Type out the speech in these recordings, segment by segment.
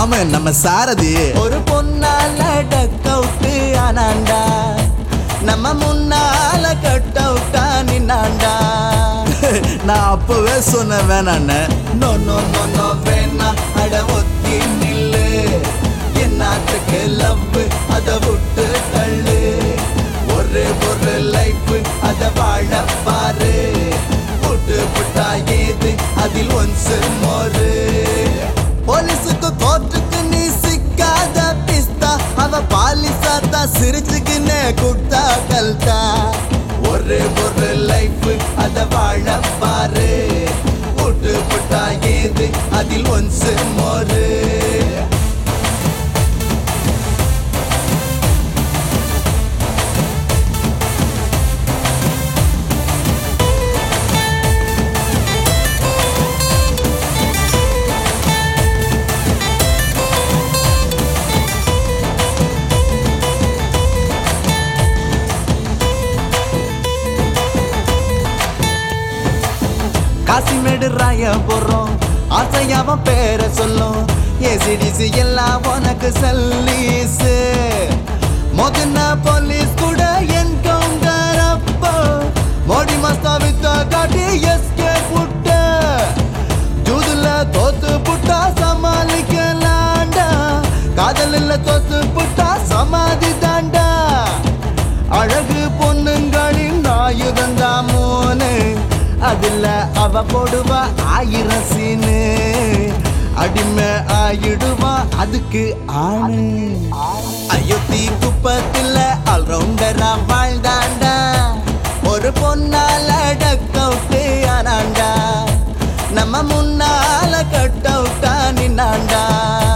மாம நம்ம சாரதி ஒரு பொண்ணால டக் அவுட்டு ஆனாண்டா நம்ம முன்னால கட் அவுட்டா நின்னாண்டா நான் அப்பவே சொன்ன வேணான்னு நோ நோ நோ நோ வேணா அட ஒத்தி நில்லு என்னாத்துக்கு லவ் அத விட்டு தள்ளு ஒரு ஒரு லைஃப் அத வாழ பாரு விட்டு புட்டா ஏது அதில் ஒன்சு மோரு போலீஸுக்கு கோர்ட்டுக்கு நீ சிக்காத பிஸ்தா அவ பாலிசா தான் சிரிச்சுக்குன்னு குட்டா கல்தா ஒரு ஒரு லைஃப் அத வாழ பாரு விட்டு புட்டா ஏது அதில் ஒன்சு மோரு காசிமேடு ராய போறோம் ஆசையாவன் பேரை சொல்லும் ஏசிடிசி எல்லாம் உனக்கு சல்லீஸு மொதன போலீஸ் கூட என்கவுண்டர் அப்போ மோடி மஸ்தா வித்த காட்டி எஸ்கே புட்ட ஜூதுல தோத்து புட்டா சமாளிக்கலாண்டா காதலில் தோத்து புட்டா சமாதி தாண்டா அழகு பொண்ணுங்களின் ஆயுதந்தா மோனு அதுல அவ போடுவா ஆயிரம் சீனு அடிமை ஆயிடுவா அதுக்கு ஆணு அயோத்தி குப்பத்துல ஆல்ரவுண்டரா வாழ்ந்தாண்டா ஒரு பொண்ணால டக் அவுட்டு ஆனாண்டா நம்ம முன்னால கட் அவுட்டா நின்னாண்டா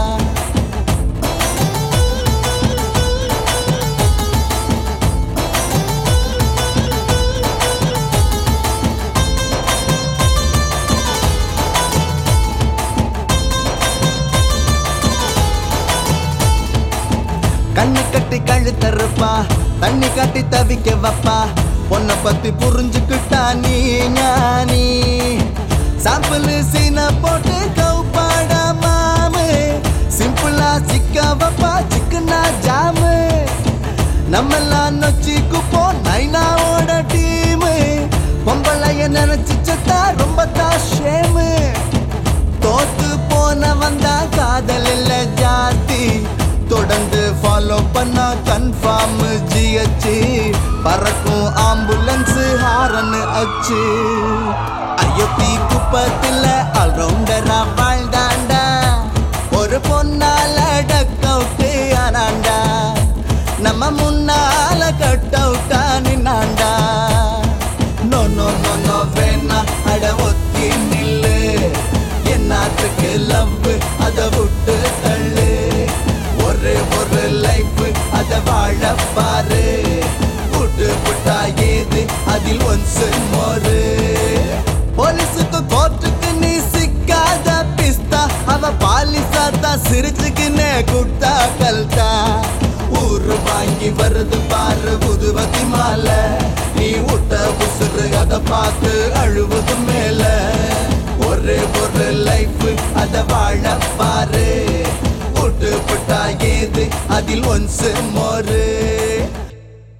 கண்ணு கட்டி கழுத்தறுப்பா தண்ணி காட்டி தவிக்க வப்பா பொண்ணை பத்தி புரிஞ்சுக்கிட்டா நீ ஞானி சாம்பிள் சீன போட்டு கவுப்பாடா மாமு சிம்பிளா சிக்க வப்பா சிக்கனா ஜாமு நம்மெல்லாம் நொச்சிக்கு போ நைனாவோட டீமு பொம்பளைய நினைச்சு செத்தா ரொம்ப தான் ஷேமு தோத்து போன வந்தா காதல் இல்ல ஜாதி தொடர்ந்து ஃபாலோ பண்ணா கன்ஃபார்ம் ஜிஹெச் பறக்கும் ஆம்புலன்ஸ் ஹாரன் அச்சு அயோத்தி குப்பத்துல ஆல்ரவுண்டரா வாழ்ந்தாண்டா ஒரு பொண்ணால டக் அவுட்டு ஆனாண்டா நம்ம முன்னால கட் அவுட்டா நின்னாண்டா நோ நோ நோ நோ வேணா அட ஒத்தி நில்லு என்னாத்துக்கு லவ் அத விட்டு தள்ளு ஒரு ஒரு லைஃப் அத வாழ பாரு விட்டு புட்டா ஏது அதில் ஒன்சு மோரு போலீஸுக்கு கோர்ட்டுக்கு நீ சிக்காத பிஸ்தா அவ பாலிசா தான் சிரிச்சுக்குன்னு குட்டா கல்தா ஊரு வாங்கி வருது பாரு புதுவதி மாலை நீ விட்ட உசுறு அத பார்த்து அழுவது மேல ஒரு ஒரு லைஃப் அத வாழ பாரு விட்டு புட்டா ஏது அதில் ஒன்சு மோரு